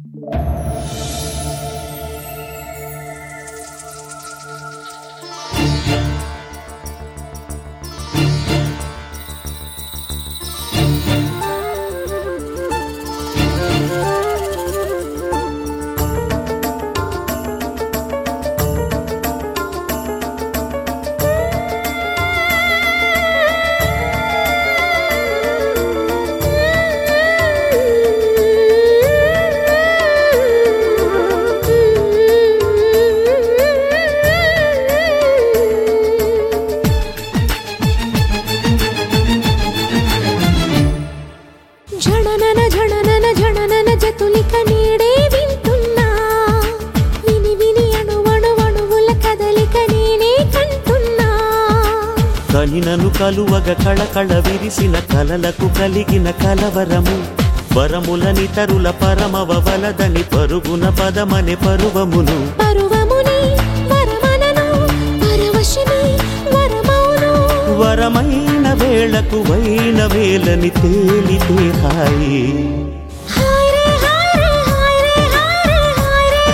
జణనన జణనన జణనన జతులిక నీడే వింటున్నా విని విని అణువణువణువుల కదలిక నేనే కంటున్నా కనినను కలువగ కళకళ విరిసిన కలలకు కలిగిన కలవరము వరములని తరుల పరమవ వలదని పరుగున పదమనే పరువమును పరువముని వరమనను పరవశిని వరమౌను వరమైన వేళకు వైన వేలని తేలితే హాయి హాయ్ రే హాయ్ రే హాయ్ రే హాయ్ రే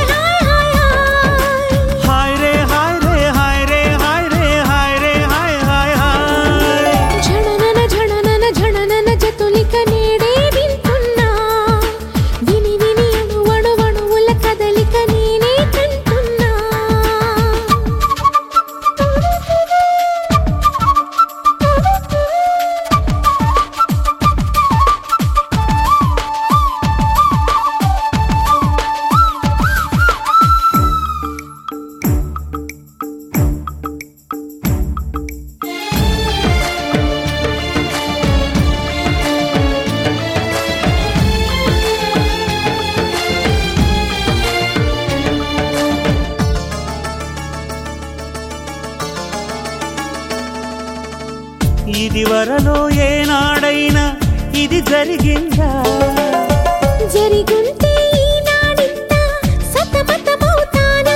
హాయ్ రే హాయ్ హాయ్ హాయ్ రే హాయ్ రే హాయ్ రే హాయ్ రే హాయ్ రే హాయ్ హాయ్ జణనన జణనన జణనన జతులిక నీడే వింటున్నా విని విని అణువణువణువుల కదలిక నేనే కంటున్నా ఇది వరలో ఏనాడైనా ఇది జరిగిందా జరిగుంటే ఈనాడింత సతమతమవుతానా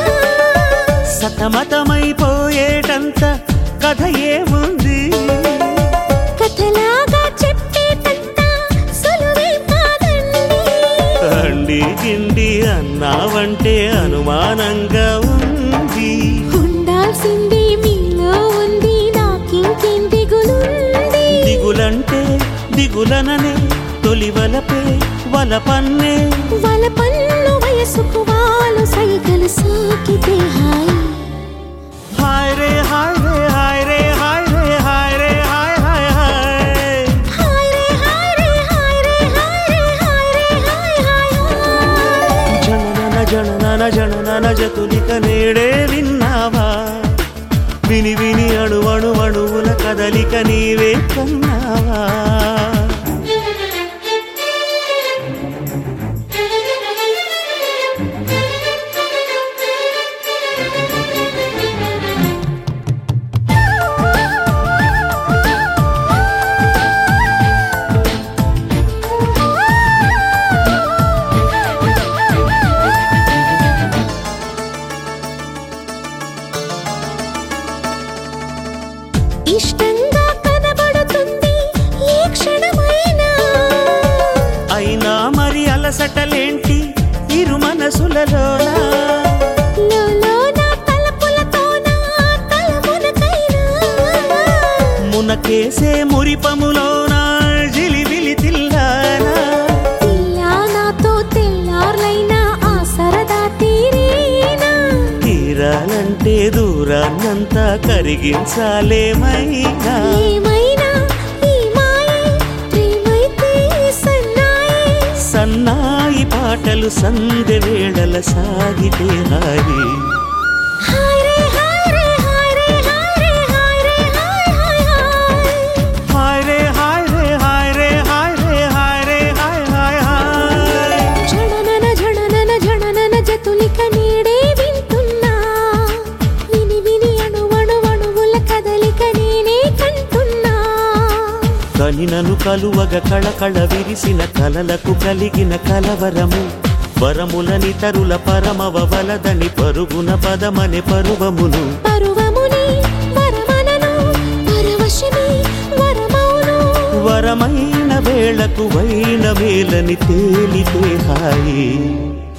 సతమతమైపోయేటంత కథ ఏముంది కథలాగా చెప్పేటంత సులువేం కాదండి అండి గిండి అన్నావంటే అనుమానంగా ఉంది ఉండాల్సింది మీలో ఉంది నాకింకేం దిగులుంది దిగులంటే దిగులననే తొలి వలపే వలపన్నే వాళ్ళ పన్ను వయసుకు వాళ్ళు సైగలు సోకితే హాయ్ హాయ్ రే హాయ్ రే హాయ్ రే హాయ్ రే హాయ్ రే హాయ్ హాయ్ హాయ్ హాయ్ రే హాయ్ రే హాయ్ రే హాయ్ రే హాయ్ రే హాయ్ హాయ్ హాయ్ జననన జననన జననన జతులిక నేడే విన్నావా విని విని అణువణు అణువుల కదలిక నీవే కన్నావా ఇష్టంగా కనబడుతుంది ఏ క్షణమైనా అయినా మరి అలసటలేంటి ఇరు మనసులలోనా లోలోన తలపులతోన తలమునకైనా మునకేసే మురిపములోన జిలిబిలి తిల్లానా ఇలా నాతో తెల్లార్లైనా ఆ సరదా తీరేనా తీరాలంటే దూరాన్నంతా కరిగించాలేమైనా ఏమైనా ఈ మాయే ప్రేమైతే సన్నాయే సన్నాయి పాటలు సందె వేళల సాగితే హాయి హాయ్ రే హాయ్ రే హాయ్ రే హాయ్ రే హాయ్ రే హాయ్ హాయ్ హాయ్ హాయ్ రే హాయ్ రే హాయ్ రే హాయ్ రే హాయ్ రే హాయ్ హాయ్ హాయ్ జణనన జణనన జణనన జతులిక నీడే వింటున్నా విని విని అణువణువణువుల కదలిక నేనే కంటున్నా కనినను కలువగ కళకళ విరిసిన కలలకు కలిగిన కలవరము వరములని తరుల పరమవ వలదని పరుగున పదమనే పరువమును పరువముని వరమనను పరవశిని వరమౌను వరమైన వేళకు వైన వేలని తేలితే హాయి